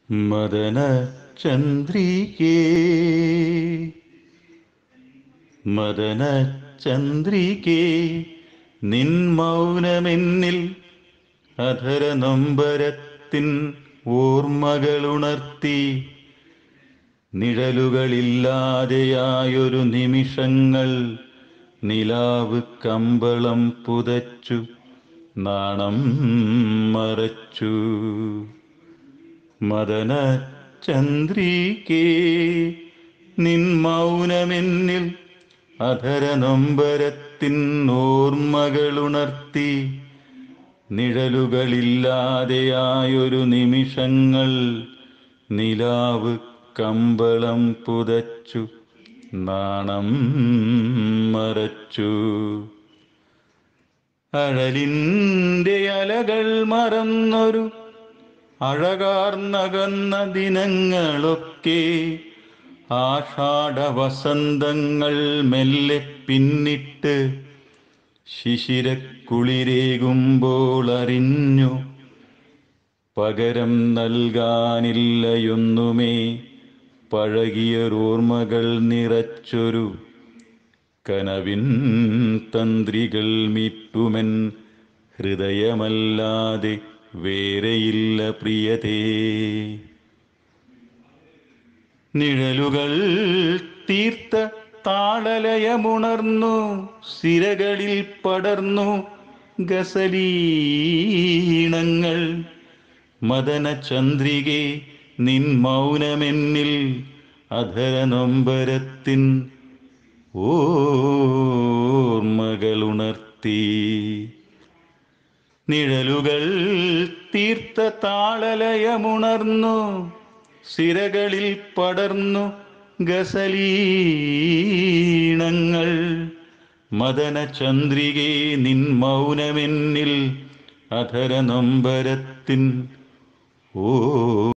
മദന ചന്ദ്രികേ മദന ചന്ദ്രികേ നിൻ മൗനമെന്നിൽ അധര നൊമ്പരത്തിൻ ഓർമ്മകളുണർത്തി നിഴലുകളില്ലാതെയായൊരു നിമിഷങ്ങൾ നിലാവ് കമ്പളം പുതച്ചു നാണം മറച്ചു മദന ചന്ദ്രികേ നിൻ മൗനമെന്നിൽ അധര നൊമ്പരത്തിൻ ഓർമ്മകളുണർത്തി നിഴലുകളില്ലാതെയായൊരു നിമിഷങ്ങൾ നിലാവ് കമ്പളം പുതച്ചു നാണം മറച്ചു അഴലിൻ്റെ അലകൾ മറന്നൊരു അഴകാർന്നകന്ന ദിനങ്ങളൊക്കെ ആഷാഢ വസന്തങ്ങൾ മെല്ലെ പിന്നിട്ട് ശിശിരക്കുളിരേകുമ്പോൾ അറിഞ്ഞു പകരം നൽകാനില്ലയൊന്നുമേ പഴകിയൊരോർമ്മകൾ നിറച്ചൊരു കനവിൻ തന്ത്രികൾ മീട്ടുമെൻ ഹൃദയമല്ലാതെ വേറെയില്ല പ്രിയതേ നിഴലുകൾ തീർത്ത താളലയമുണർന്നു സിരകളിൽ പടർന്നു ഗസലീണങ്ങൾ മദന ചന്ദ്രികെ നിൻ മൗനമെന്നിൽ അധര നൊമ്പരത്തിൻ ഓർമ്മകളുണർത്തി നിഴലുകൾ തീർത്ത താളലയമുണർന്നു സിരകളിൽ പടർന്നു ഗസലീണങ്ങൾ മദന ചന്ദ്രികെ നിൻ മൗനമെന്നിൽ അധര നൊമ്പരത്തിൻ ഓ